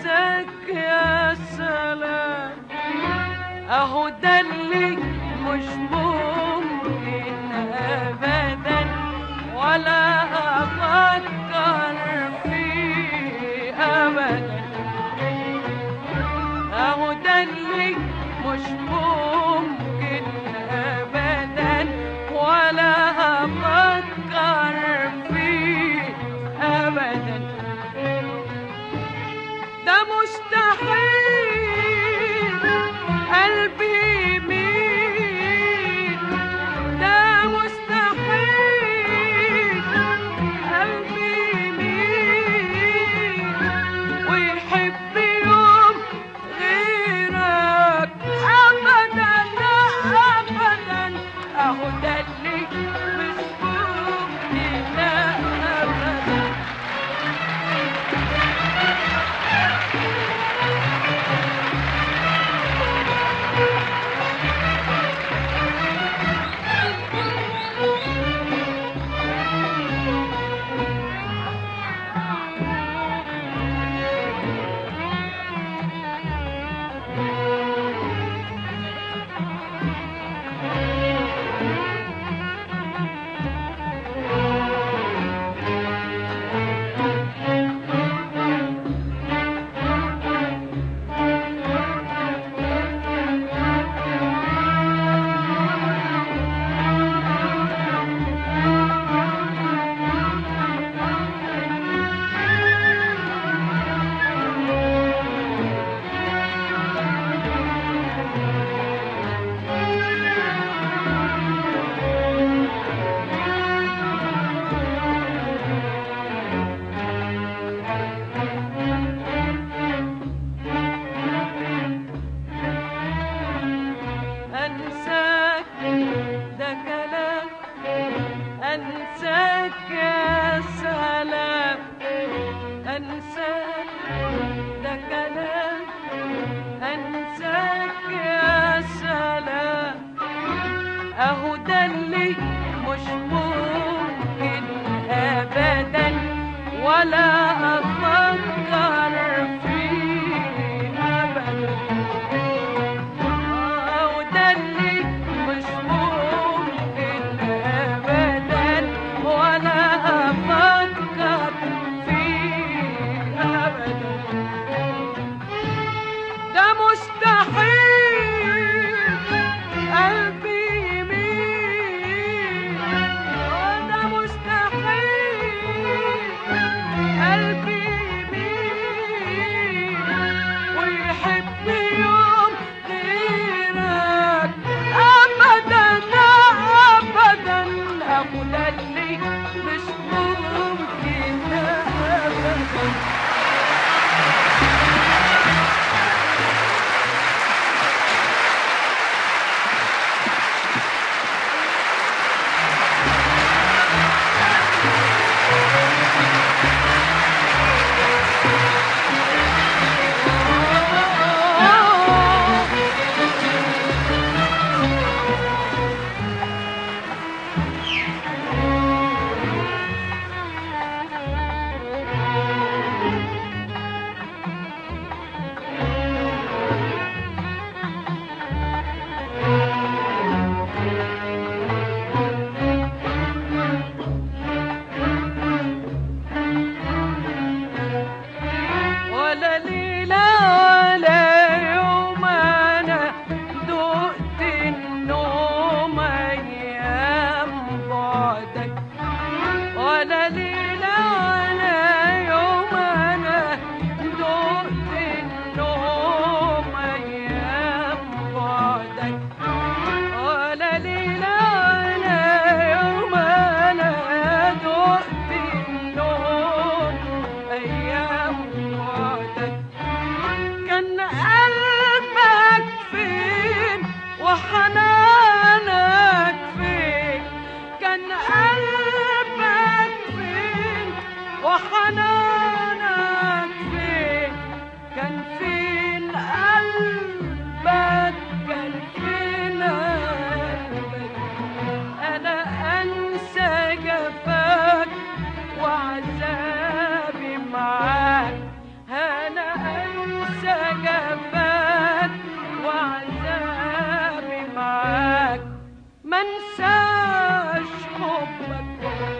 انساك يا سلام اهو ده اللي مش ممكن ابدا ولا افكر فيه ابدا اهو ده اللي مش ممكن ابدا ولا افكر فيه ابدا ده مستحيل قلبي يميل ده مستحيل قلبي يميل ويحب يوم غيرك ابدا لا ابدا اهو ده اللي مش ممكن ابدا أنساك ده كلام أنساك يا سلام أنساك ده كلام أنساك يا سلام أهو ده اللي مش ممكن أبدا ولا أفكر فيه أبدا وده اللي مش ممكن ابدا ولا افكر منساش حبك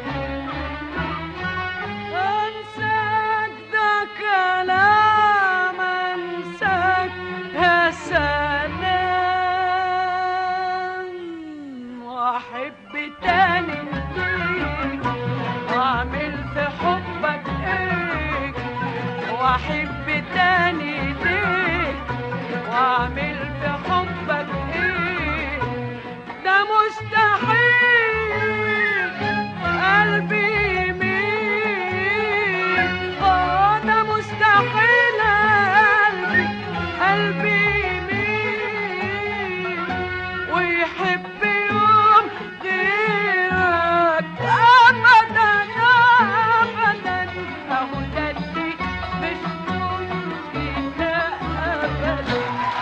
انساك ده كلام انساك يا سلام واحب تاني ليك واعمل في حبك ايه واحب تاني ليك واعمل في حبك ايه ده مستحيل قلبي يميل اه ده مستحيل قلبي قلبي يميل ويحب يوم غيرك ابدا ابدا اهو ده اللي مش ممكن ابدا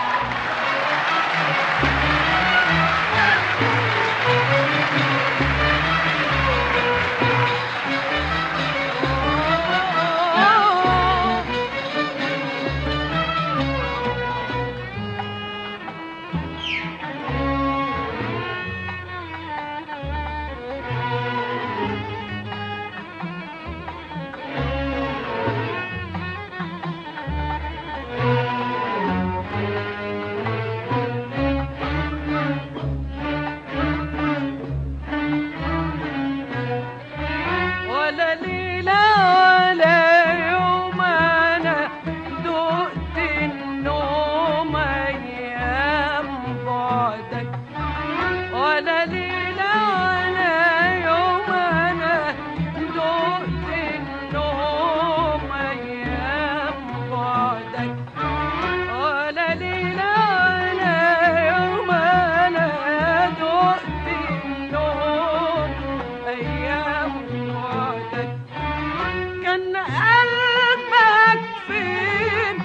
ولا ليلة ولا يوم أنا دقت النوم أيام بعدك ولا ليلة ولا يوم أنا دقت النوم أيام بعدك ولا ليلة ولا يوم أنا دقت النوم أيام بعدك كان قلبك فين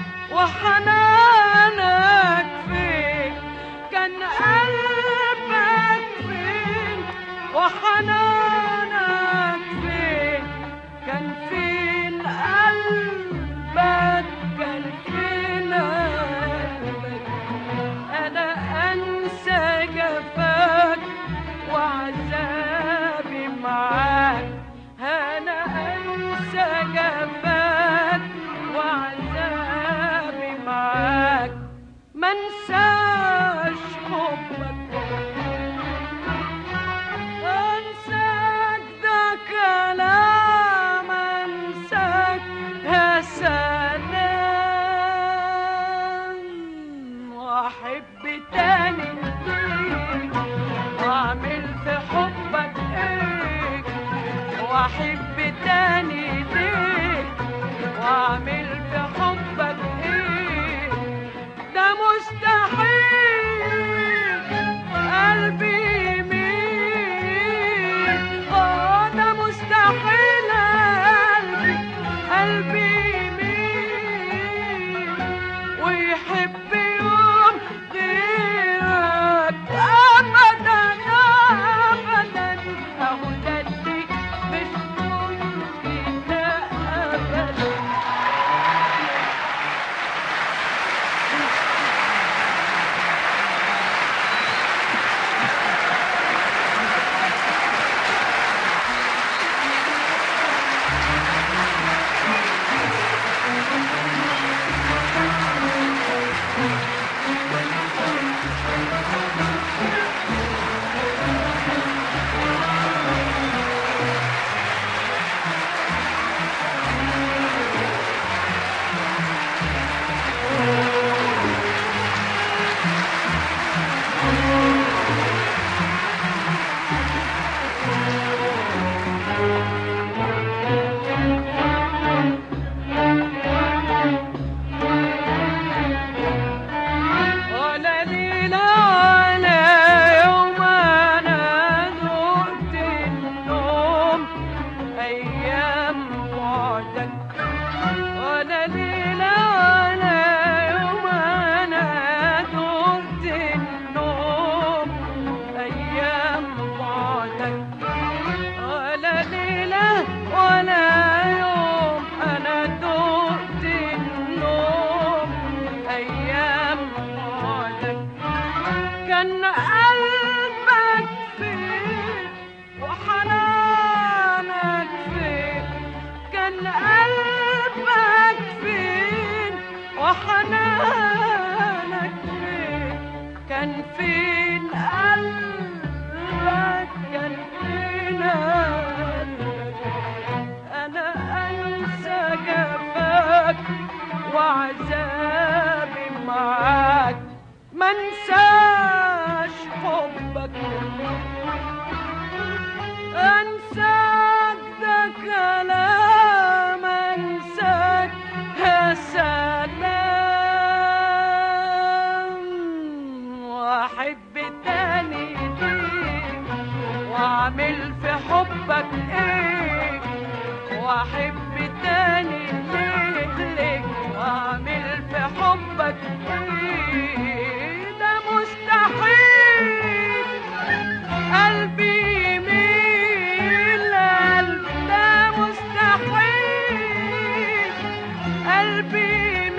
وحنانك فين كان قلبك فين وحنانك فين كان فين قلبك كان فين قلبك انا انسى جفاك وعذابي معاك انا انسى جفاك وعذابي معاك منساش حبك انساك ده كلام انساك يا سلام واحب تاني ليك واعمل في حبك ايه واحب تاني ليك واعمل في حبك ايه ده مستحيل قلبي يميل اه ده مستحيل قلبي قلبي يميل ويحب يوم غيرك ابدا ابدا اهو ده اللي مش ممكن ابدا ولا ليلة ولا يوم أنا ذقت النوم أيام بعدك ولا ليلة ولا يوم أنا ذقت النوم أيام بعدك ولا ليلة ولا يوم أنا دقت النوم أيام بعدك كان قلبك فين قلبك كان فين قلبك انا انسى جفاك وعذابي معاك ما انساش حبك انساك ده كلام انساك يا سلام واحب تاني ليك واعمل في حبك ايه واحب تاني ليك ليك واعمل في حبك ايه ده مستحيل قلبي يميل قلب ده مستحيل قلبي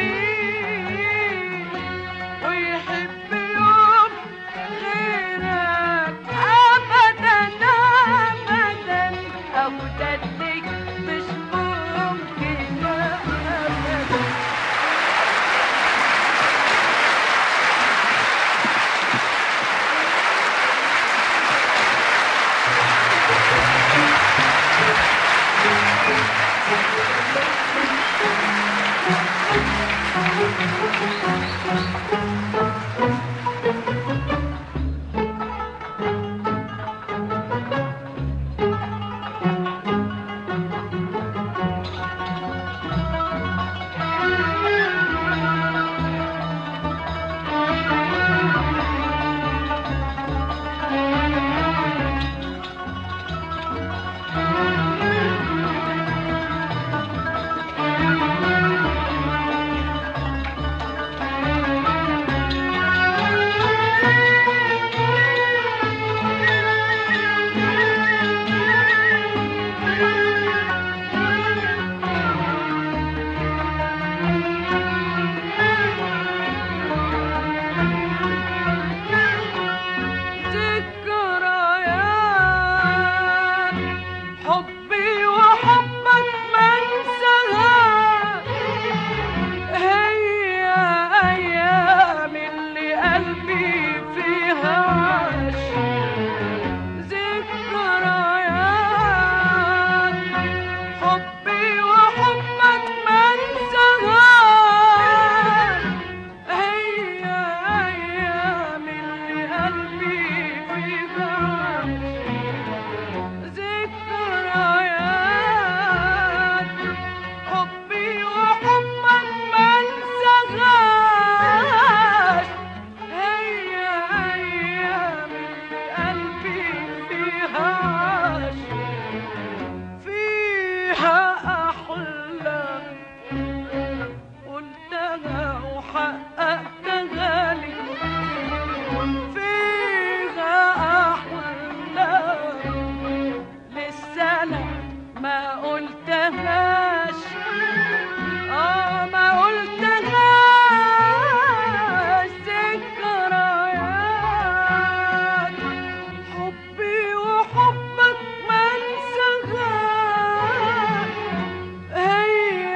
يميل ويحب يوم غيرك ابدا ابدا ابدا ليك مش ممكن ابدا ذكريات حبي وحبك ما انساها هي ايام اللي قلبي فيها عاش ذكريات حبي وحبك ما انساها هي ايام اللي قلبي فيها عاش ذكريات حبي وحبك ما انساهاش هي ايام اللي قلبي فيها عاش فيها احلام قلتها وحققتها لي فيها احلام لسه انا ما قلتهاش اه ما قلتهاش ذكريات حبي وحبك ما انساهاش هي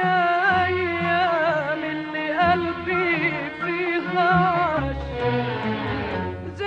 ايام اللي قلبي فيها عاش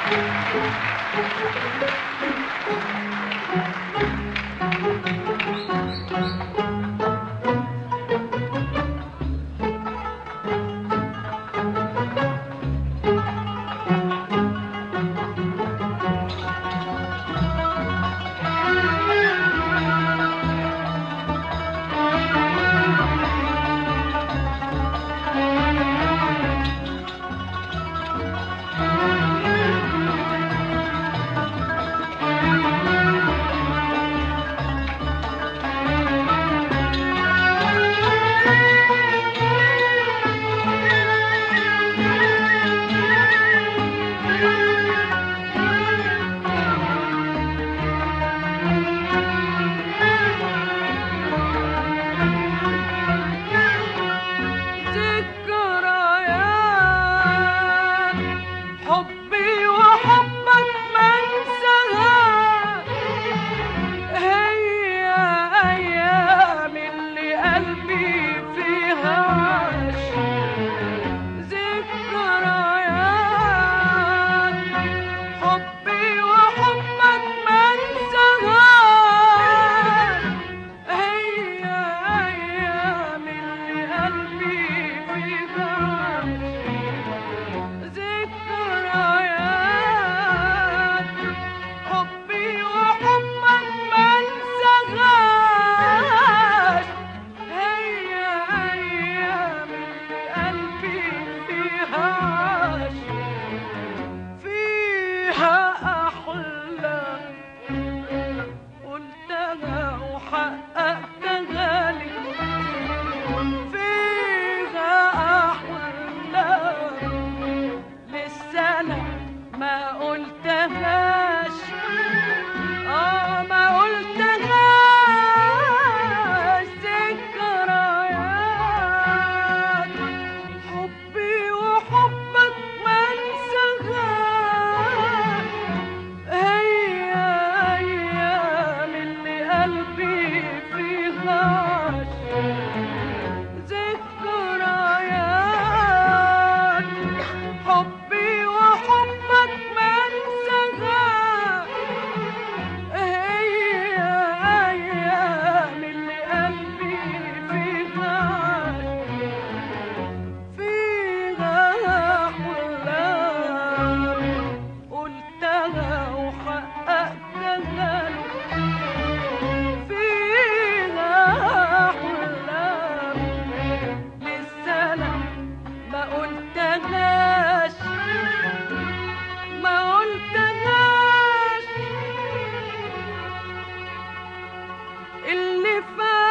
ذكريات حبي وحبك ما انساها هي ايام اللي قلبي فيها عاش ذكريات حبي وحبك ما انساها هي ايام اللي قلبي فيها عاش ذكريات حبي وحبك ما انساهاش هي ايام اللي قلبي فيها عاش فيها احلام قلتها وحققتها لي فيها احلام لسه انا ما قلتهاش اه ما قلتهاش ذكريات حبي وحبك ما انساهاش هي ايام اللي قلبي فيها عاش ذكريات حبي وحبك ما انساها هي ايام اللي قلبي فيها عاش فيها احلام قلتها وحققتها فيها احلام لسه انا ما قلتهاش ما قلتهاش اللي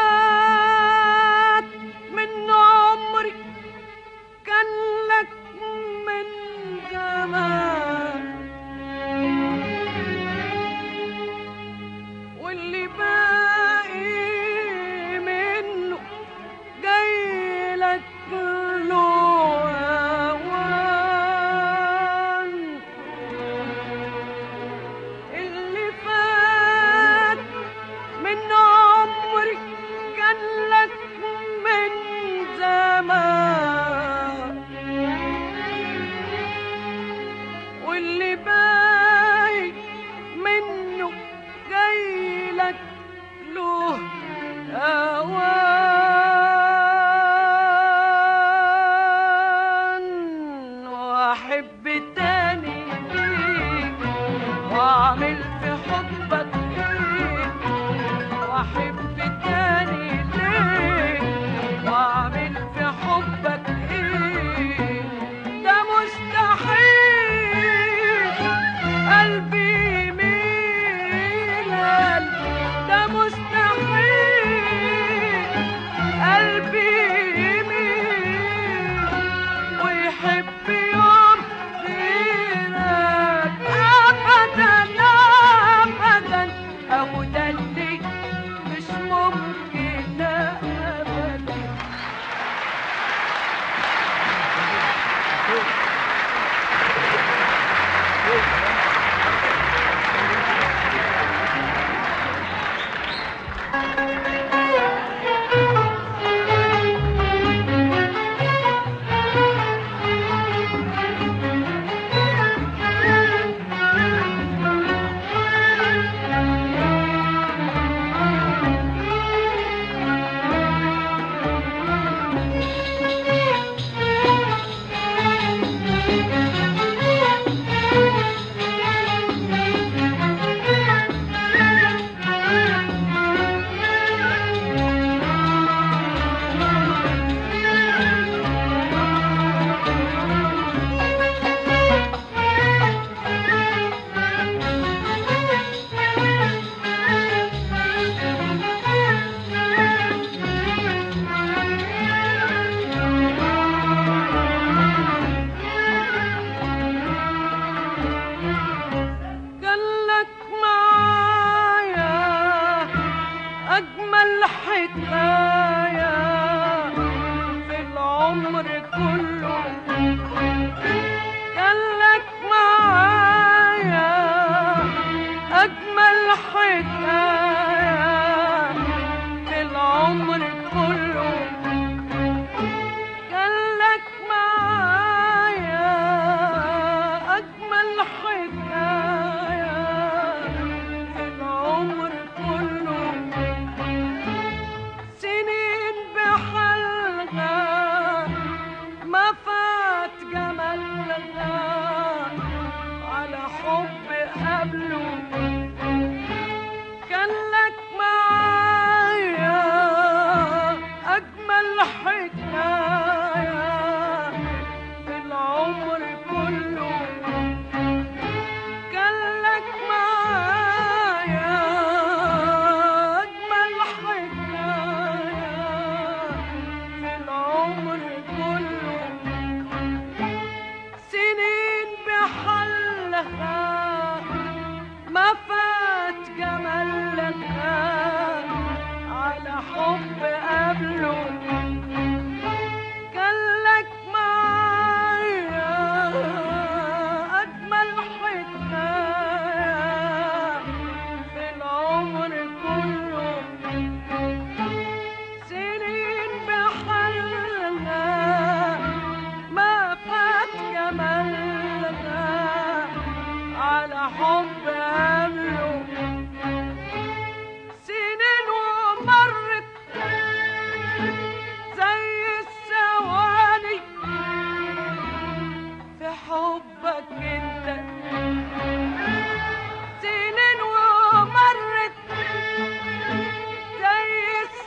فات من عمري كان لك من زمان واللي باقي منه جاي لك له أوان اللي فات من عمري كان لك من زمان واللي باقي منه جاي لك له أوان وأحب تاني ليك وأعمل في حبك إيه وأحب تاني ليك وأعمل في حبك إيه ده مستحيل حب قبله كان لك معايا أجمل حكاية في العمر كله كان لك معايا أجمل حكاية في العمر كله سنين بحلها ما فات جمالها على حب قبله كان لك معايا أجمل حكاية في العمر كله سنين بحلها ما فات جمالها على حب قبله سنين ومرت زي الثواني في حبك انت سنين ومرت زي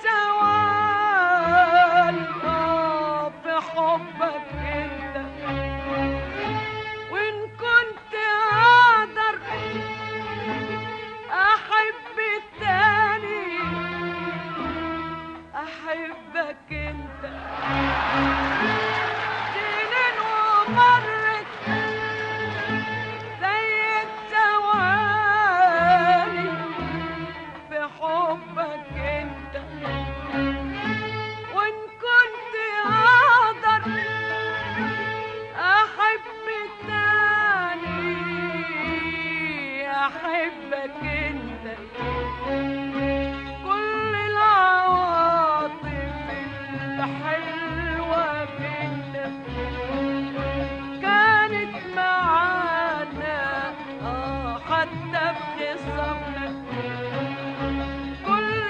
الثواني آه، في حبك انت وان كنت اقدر احب التاني احبك انت سنين ومرت زي الثواني في حبك انت وان كنت اقدر احب التاني احبك انت كل العواطف الحلوة بينا كانت معانا آه حتى في خصامنا كل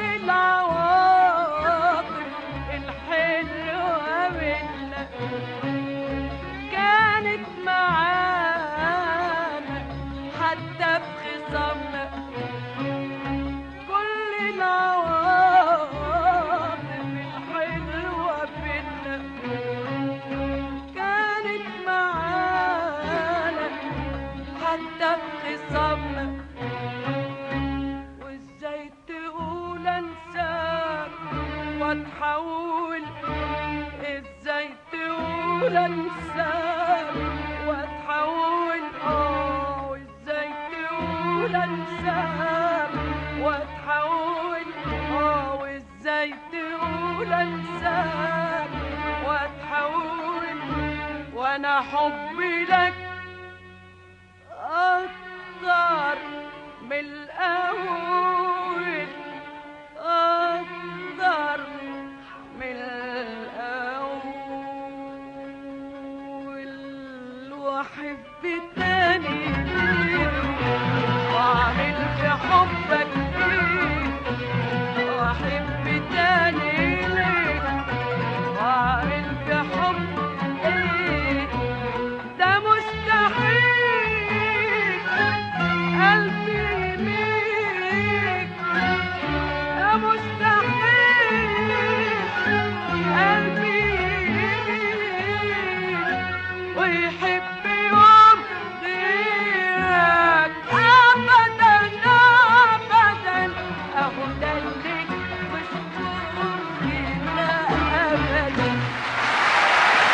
العواطف الحلوة بينا كانت معانا حتى في خصامنا كل العواطف الحلوة بينا كانت معانا حتى في خصامنا وازاي تقول انساك واتحول ازاي تقول انساك واتحول اه وازاي تقول انساك واتحول اه وازاي تقول انساك واتحول وانا حبي لك اكتر من الاول اكتر من الاول واحب تاني واعمل في حبك ايه واحب تاني ليه واعمل في حبك ايه ده مستحيل قلبي يميك ده مستحيل قلبي يميك ويحب